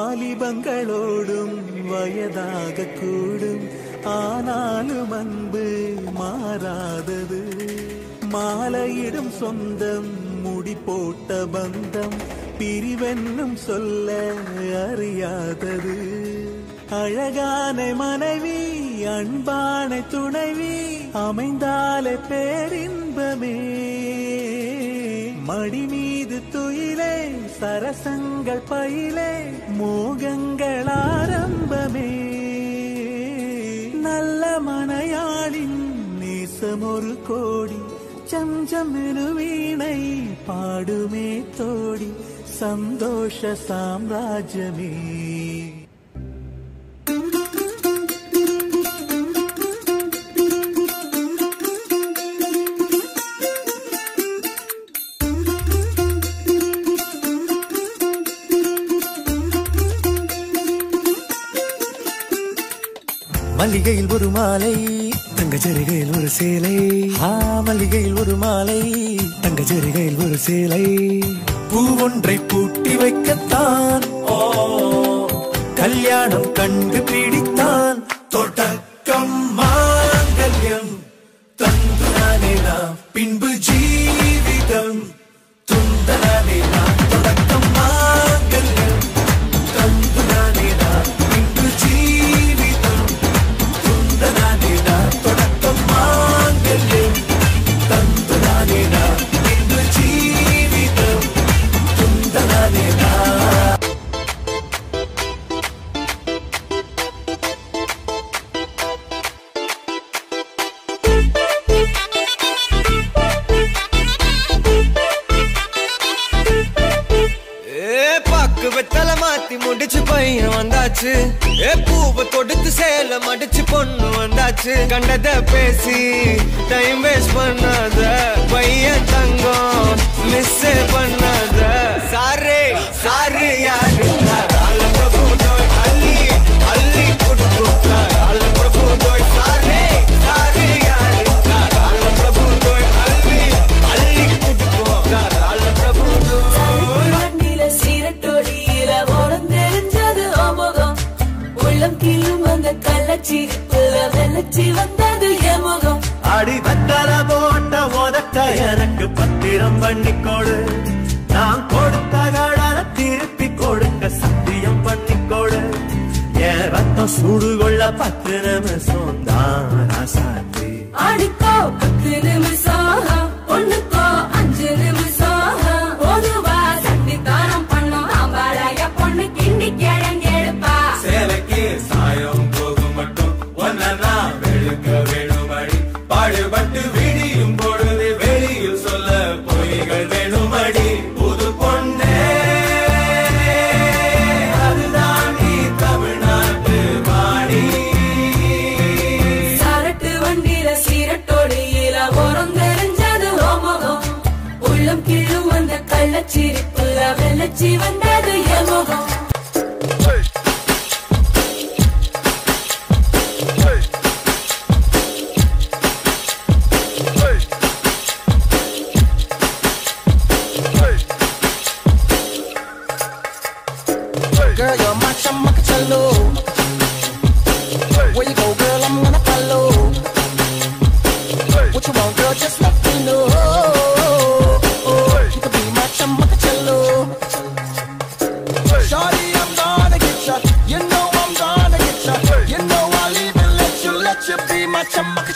வாலிபங்களோடும் வயதாக கூடும் ஆனாலும் அன்பு மாறாதது மாலையிடும் சொந்தம் முடி போட்ட பந்தம் பிரிவென்னும் சொல்ல அறியாதது அழகான மனைவி அன்பான துணைவி அமைந்தாலே பேரின்பமே மடி மீது துயிலே சரசங்கள் பயிலே மோகங்கள் ஆரம்பமே நல்ல மனையாளின் நேசம் ஒரு கோடி சஞ்சம் வீணை பாடுமே தோடி சந்தோஷ சாம்ராஜ்யமே மல்லிகையில் ஒரு மாலை தங்க ஜரிகையில் ஒரு சேலை ஆ மல்லிகையில் ஒரு மாலை தங்க ஜரிகையில் ஒரு சேலை பூ ஒன்றை பூட்டி வைக்கத்தான் ஓ கல்யாணம் கண்டு பிடித்தான் தொடக்கம் மாங்கல்யம் தந்துதானே நாம் பின்பு ஜீவிதம் துந்தனானே நாம் தொடக்கம் மாங்கல்யம் தந்துதானே நாம் பின்பு ஜீவிதம் துந்தனானே நாம் தொடக்கம் மாங்கல்யம் தந்துதானே நாம் பின்பு ஜீவிதம் துந்தனானே நாம் ஏ பாக்கு வெத்தல மாத்தி முடிச்சு பையன் வந்தாச்சு ஏ பூவை தொடுத்து சேல மடிச்சு பொண்ணு வந்தாச்சு கண்டத பேசி டைம் வேஸ்ட் பண்ணாத பையன் தங்கம் மிஸ் பண்ணாத சாரே சாரு யாரு கால பிரபு தோய் அள்ளி அள்ளி கொடுக்கும் கால பிரபு தோய் சாரே சாரு யாரு கால பிரபு தோய் அள்ளி அள்ளி கொடுக்கும் கால பிரபு தோய் வண்டியில சீரட்டொடியில ஓடம் தெரிஞ்சது ஓமுகம் உள்ளம் கீழும் அந்த கள்ளச்சிரிப்புல வெள்ளச்சி வந்தது எமுகம் அடி வெத்தல போட்ட உதட்ட எனக்கு பத்திரம் பண்ணிக்கொடு நான் கொடுத்த கடனை திருப்பி கொடுக்க சத்தியம் பண்ணிக்கொடு என் ரத்தம் சூடு கொள்ள பத்து நிமிஷம் தான் சாத்தி ஆடிக்கோ பத்து நிமிஷம் ஒண்ணுக்கோ அஞ்சு நிமிஷம் பொதுவா சட்டி தானம் பண்ணும் ஆம்பாளைய பொண்ணு கிண்டி கிழங்கெடுப்பா சேலைக்கு சாயம் போகும் மட்டும் ஒன்னா வெளுக்க வேணுமடி பாடுபட்டு விடியும் பொழுது வெளியில் சொல்ல பொய்கள் வேணுமடி புது பொண்ணே அதுதான் நீ தமிழ்நாட்டு மாடி சரட்டு வண்டியில சீரட்டொடியில ஓரம் தெரிஞ்சது ஓமுகம் உள்ளம் கீழும் அந்த கள்ளச்சிரிப்புல வெள்ளச்சி வந்தது எமுகம் Girl, you're my chamakachalo. Where you go, girl, I'm gonna follow. What you want, girl, just let me know. You could be my chamakachalo. Shorty, I'm gonna get ya. You know I'm gonna get ya. You know I'll even let you, let you be my chamakachalo.